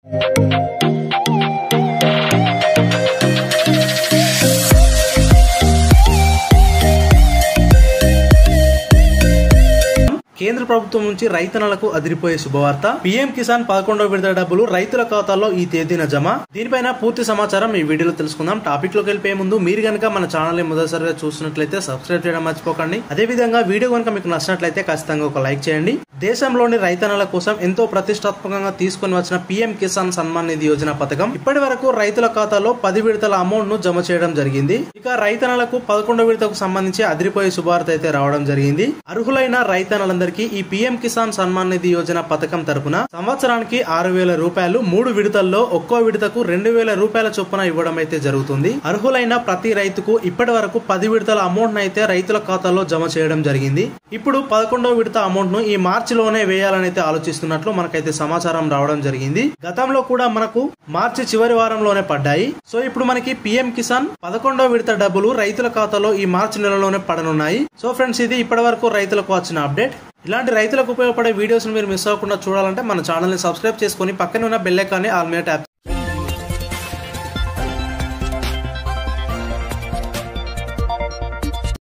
కేంద్ర ప్రభుత్వం నుంచి రైతన్నలకు అదిరిపోయే శుభవార్త పీఎం కిసాన్ పదకొండవ విడత డబ్బులు రైతుల ఖాతాల్లో ఈ తేదీన జమ దీనిపైన పూర్తి సమాచారం ఈ వీడియోలో తెలుసుకుందాం టాపిక్ లోకి వెళ్ళిపోయే ముందు మీరు గనక మన ఛానల్ ని మొదటిసారిగా చూస్తున్నట్లయితే సబ్స్క్రైబ్ చేయడం మర్చిపోకండి అదే విధంగా వీడియో కనుక మీకు నచ్చినట్లయితే ఖచ్చితంగా ఒక లైక్ చేయండి దేశంలోని రైతన్నల కోసం ఎంతో ప్రతిష్టాత్మకంగా తీసుకొని వచ్చిన పీఎం కిసాన్ సన్మాన్ నిధి యోజన పథకం ఇప్పటి వరకు రైతుల ఖాతాలో పది విడతల అమౌంట్ ను జమ చేయడం జరిగింది ఇక రైతన్నలకు పదకొండవ విడతకు సంబంధించి అదిరిపోయే శుభార్త అయితే రావడం జరిగింది అర్హులైన రైతన్నలందరికీ ఈ పీఎం కిసాన్ సన్మాన్ నిధి యోజన పథకం తరపున సంవత్సరానికి ఆరు వేల రూపాయలు మూడు విడతల్లో ఒక్కో విడతకు రెండు వేల రూపాయల చొప్పున ఇవ్వడం అయితే జరుగుతుంది అర్హులైన ప్రతి రైతుకు ఇప్పటి వరకు పది విడతల అమౌంట్ అయితే రైతుల ఖాతాలో జమ చేయడం జరిగింది ఇప్పుడు పదకొండవ విడత అమౌంట్ ను ఈ మార్చిలోనే వేయాలని అయితే ఆలోచిస్తున్నట్లు మనకైతే సమాచారం రావడం జరిగింది గతంలో కూడా మనకు మార్చి చివరి వారంలోనే పడ్డాయి సో ఇప్పుడు మనకి పిఎం కిసాన్ పదకొండవ విడత డబ్బులు రైతుల ఖాతాలో ఈ మార్చి నెలలోనే పడనున్నాయి సో ఫ్రెండ్స్ ఇది ఇప్పటి వరకు రైతులకు వచ్చిన అప్డేట్ ఇలాంటి రైతులకు ఉపయోగపడే వీడియోస్ మీరు మిస్ అవ్వకుండా చూడాలంటే మన ఛానల్ ని సబ్స్క్రైబ్ చేసుకుని పక్కన ఉన్న బెల్ ఐకాన్ని ఆల్ మీద ట్యాప్